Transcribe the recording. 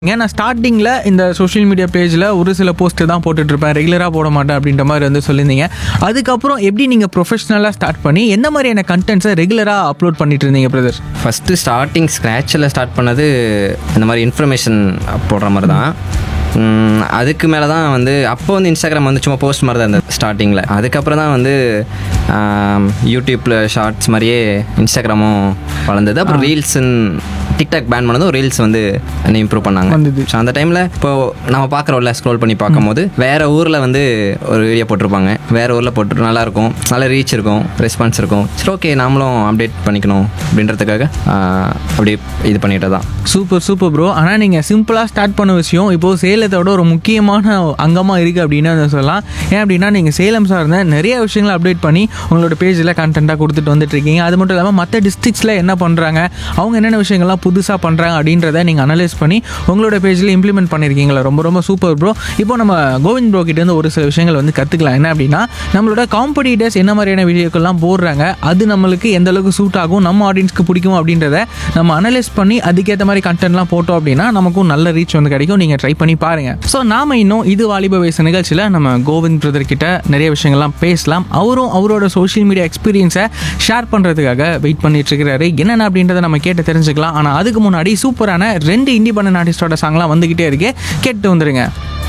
ஏன்னா ஸ்டார்டிங்கில் இந்த சோஷியல் மீடியா பேஜில் ஒரு சில போஸ்ட்டு தான் போட்டுட்ருப்பேன் ரெகுலராக போட மாட்டேன் அப்படின்ற மாதிரி வந்து சொல்லியிருந்தீங்க அதுக்கப்புறம் எப்படி நீங்கள் ப்ரொஃபஷ்னலாக ஸ்டார்ட் பண்ணி எந்த மாதிரியான கண்டென்ட்ஸை ரெகுலராக அப்லோட் பண்ணிட்டு இருந்தீங்க பிரதர் ஃபஸ்ட்டு ஸ்டார்டிங் ஸ்க்ராட்சில் ஸ்டார்ட் பண்ணது இந்த மாதிரி இன்ஃபர்மேஷன் போடுற மாதிரி தான் உம், அதுக்கு மேலே தான் வந்து அப்போ வந்து இன்ஸ்டாகிராம் வந்து சும்மா போஸ்ட் மாதிரி தான் இருந்தது ஸ்டார்டிங்கில் அதுக்கப்புறம் தான் வந்து ஆம், யூடியூப்பில் ஷார்ட்ஸ் மாதிரியே இன்ஸ்டாகிராமும் வளர்ந்தது அப்புறம் ரீல்ஸ் டிக்டாக் பேன் பண்ணதும் ரீல்ஸ் வந்து இம்ப்ரூவ் பண்ணாங்க வந்தது. ஸோ அந்த டைமில் இப்போ நம்ம பார்க்குறோம்ல ஸ்க்ரோல் பண்ணி பார்க்கும்போது வேறு ஊரில் வந்து ஒரு வீடியோ போட்டிருப்பாங்க வேறு ஊரில் போட்டு நல்லாயிருக்கும் நல்ல ரீச் இருக்கும் ரெஸ்பான்ஸ் இருக்கும் சரி ஓகே நாமளும் அப்டேட் பண்ணிக்கணும் அப்படின்றதுக்காக ஆஹ், அப்படி இது பண்ணிட்டு தான் சூப்பர் சூப்பர் ப்ரோ ஆனால் நீங்கள் சிம்பிளாக ஸ்டார்ட் பண்ண விஷயம் இப்போது சேலத்தோட ஒரு முக்கியமான அங்கமாக இருக்குது அப்படின்னு வந்து சொல்லலாம் ஏன் அப்படின்னா நீங்கள் சேலம் சார்ந்த நிறைய விஷயங்களை அப்டேட் பண்ணி உங்களோட பேஜில் கண்டென்ட்டாக கொடுத்துட்டு வந்துட்டு இருக்கீங்க அது மட்டும் இல்லாமல் மற்ற டிஸ்ட்ரிக்ஸில் என்ன பண்ணுறாங்க அவங்க என்னென்ன விஷயங்கள்லாம் புதுசாக பண்ணுறாங்க அப்படின்றத நீங்கள் அனலைஸ் பண்ணி உங்களோட பேஜில் இம்ப்ளிமெண்ட் பண்ணியிருக்கீங்களா ரொம்ப ரொம்ப சூப்பர் ப்ரோ இப்போ நம்ம கோவிந்த் ப்ரோ கிட்டேருந்து ஒரு சில விஷயங்கள் வந்து கற்றுக்கலாம் என்ன அப்படின்னா நம்மளோட காம்படிட்டர்ஸ் என்ன மாதிரியான வீடியோக்கள்லாம் போடுறாங்க அது நம்மளுக்கு எந்த அளவுக்கு சூட் ஆகும் நம்ம ஆடியன்ஸ்க்கு பிடிக்கும் அப்படின்றத நம்ம அனலைஸ் பண்ணி அதுக்கேற்ற மாதிரி கண்டென்ட்லாம் போட்டோம் அப்படின்னா நமக்கும் நல்ல ரீச் வந்து கிடைக்கும் நீங்கள் ட்ரை பண்ணி பாருங்க ஸோ நாம இன்னும் இது வாலிப வயசு நிகழ்ச்சியில் நம்ம கோவிந்த் பிரதர் கிட்ட நிறைய விஷயங்கள்லாம் பேசலாம் அவரும் அவரோட சோஷியல் மீடியா எக்ஸ்பீரியன்ஸை ஷேர் பண்ணுறதுக்காக வெயிட் பண்ணிட்டு இருக்கிறாரு என்னென்ன அப்படின்றத நம்ம கேட்டு தெரிஞ்சுக்கலாம் ஆனால் அதுக்கு முன்னாடி சூப்பரான ரெண்டு இண்டிபெண்டன்ட் ஆர்டிஸ்டோட சாங்லாம் வந்துகிட்டே இருக்கு கேட்டு வந்துருங்க